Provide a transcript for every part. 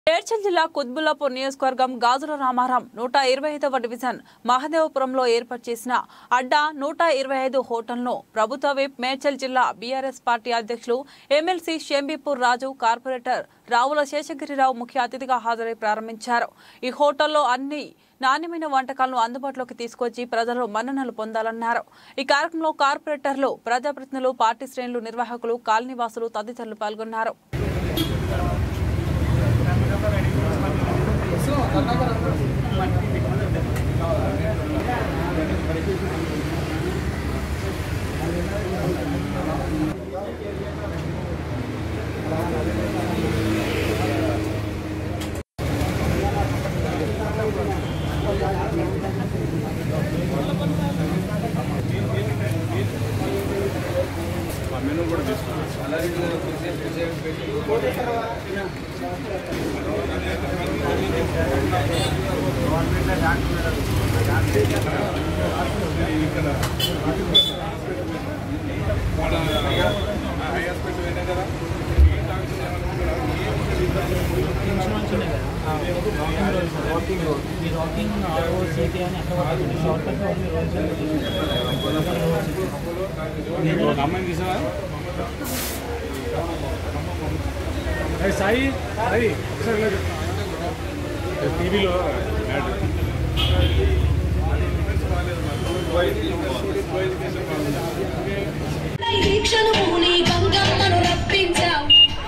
మేడ్చల్ జిల్లా కుత్బుల్లాపూర్ నియోజకవర్గం గాజుల రామారాం నూట ఇరవై ఐదవ డివిజన్ మహదేవపురంలో ఏర్పాటు చేసిన అడ్డా నూట ఇరవై ఐదు హోటల్ను ప్రభుత్వ విప్ మేడ్చల్ జిల్లా బీఆర్ఎస్ పార్టీ అధ్యక్షులు ఎమ్మెల్సీ షంబీపూర్ రాజు కార్పొరేటర్ రావుల శేషగిరిరావు ముఖ్య అతిథిగా హాజరై ప్రారంభించారు ఈ హోటల్లో అన్ని నాణ్యమైన వంటకాలను అందుబాటులోకి తీసుకొచ్చి ప్రజలు మన్ననలు పొందాలన్నారు ఈ కార్యక్రమంలో కార్పొరేటర్లు ప్రజాప్రతినిధులు పార్టీ శ్రేణులు నిర్వాహకులు కాలనీవాసులు తదితరులు పాల్గొన్నారు వాకింగ్ మీరు వాకింగ్ ఆర్ఓసీటీ అని అక్కడ పడుతుంది షార్ట్ కట్ మీరు ఒక అమ్మాయిని తీసావా అరే సాయి సాయి ఒకసారి ఇలా చెప్పు. టీవీలో యాడ్. ఈ క్షణముని గంగమ్మను రప్పించావు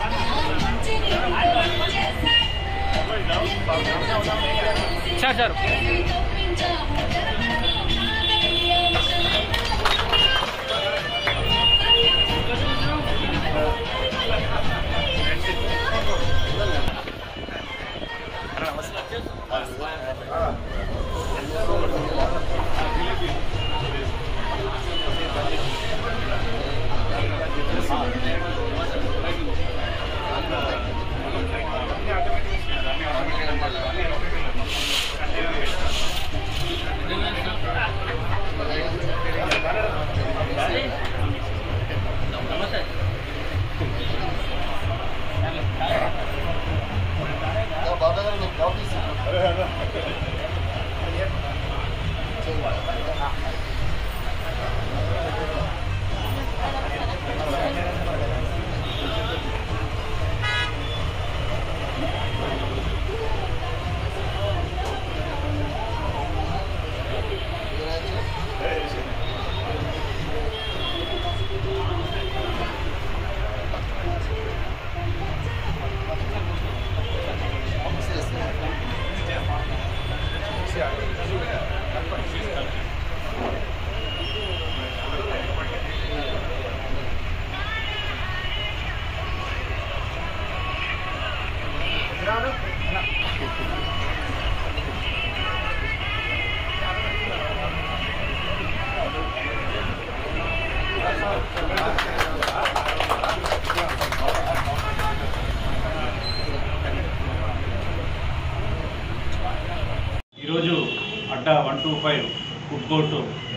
ఈరోజు Adda one two five food court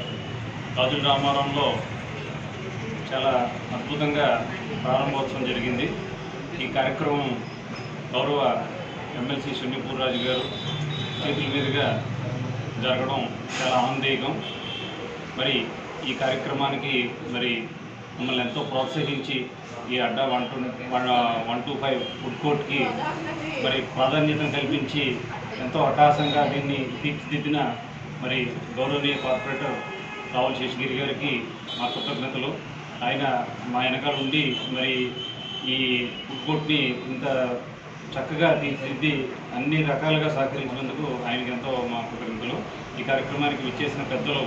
Gajula రామారంలో చాలా అద్భుతంగా ప్రారంభోత్సవం జరిగింది ఈ కార్యక్రమం గౌరవ ఎమ్మెల్సీ సున్నీపూర్ రాజు గారు చేతుల మీదుగా జరగడం చాలా ఆనందదాయకం మరి ఈ కార్యక్రమానికి మరి మమ్మల్ని ఎంతో ప్రోత్సహించి ఈ Adda one two one one two five food కోర్ట్కి మరి ప్రాధాన్యతను కల్పించి ఎంతో అట్టహాసంగా దీన్ని తీర్చిదిద్దిన మరి గౌరవనీయ కార్పొరేటర్ రావుల్ శేషగిరి గారికి మా కృతజ్ఞతలు ఆయన మా వెనకాల ఉండి మరి ఈ ఫుడ్ కోర్ట్ని ఇంత చక్కగా తీర్చిదిద్ది అన్ని రకాలుగా సహకరించినందుకు ఆయనకి ఎంతో మా కృతజ్ఞతలు ఈ కార్యక్రమానికి విచ్చేసిన పెద్దలు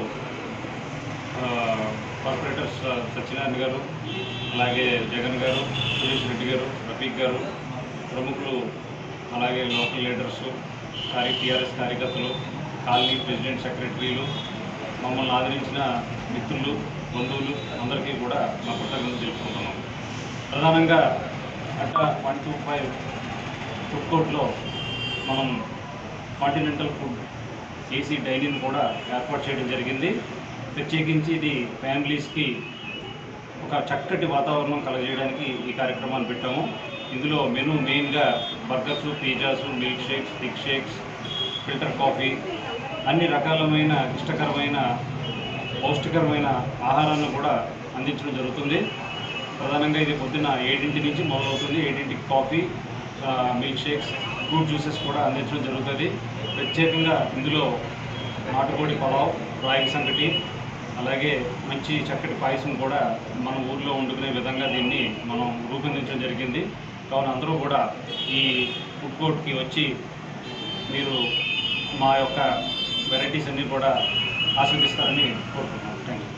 ఆ, కార్పొరేటర్స్ ఆ, సత్యనారాయణ గారు అలాగే జగన్ గారు సురేష్ రెడ్డి గారు రఫీక్ గారు ప్రముఖులు అలాగే లోకల్ లీడర్స్ కార్య టీఆర్ఎస్ కార్యకర్తలు కాలనీ ప్రెసిడెంట్ సెక్రటరీలు మమ్మల్ని ఆదరించిన మిత్రులు బంధువులు అందరికీ కూడా మా కృతజ్ఞతలు తెలుపుకుంటున్నాం ప్రధానంగా అట్లా వన్ టూ ఫైవ్ ఫుడ్ కోర్ట్లో మనం కాంటినెంటల్ ఫుడ్ ఏసీ డైనింగ్ కూడా ఏర్పాటు చేయడం జరిగింది ప్రత్యేకించి ఇది ఫ్యామిలీస్కి ఒక చక్కటి వాతావరణం కలగజేయడానికి ఈ కార్యక్రమాన్ని పెట్టాము ఇందులో మెను మెయిన్గా burgers pizzas milkshakes thick shakes filter coffee అన్ని రకాలమైన ఇష్టకరమైన పౌష్టికరమైన ఆహారాన్ని కూడా అందించడం జరుగుతుంది ప్రధానంగా ఇది పొద్దున్న ఏడింటి నుంచి మొదలవుతుంది ఏడింటికి కాఫీ ఆ, మిల్క్ షేక్స్ ఫ్రూట్ జ్యూసెస్ కూడా అందించడం జరుగుతుంది ప్రత్యేకంగా ఇందులో నాటుకోడి పలావ్ రాగి సంగటి అలాగే మంచి చక్కటి పాయసం కూడా మన ఊర్లో వండుకునే విధంగా దీన్ని మనం రూపొందించడం జరిగింది కావున అందరూ కూడా ఈ ఫుడ్ కోర్ట్కి వచ్చి మీరు మా యొక్క వెరైటీస్ అన్నీ కూడా ఆస్వాదిస్తారని కోరుకుంటున్నాను థ్యాంక్ యూ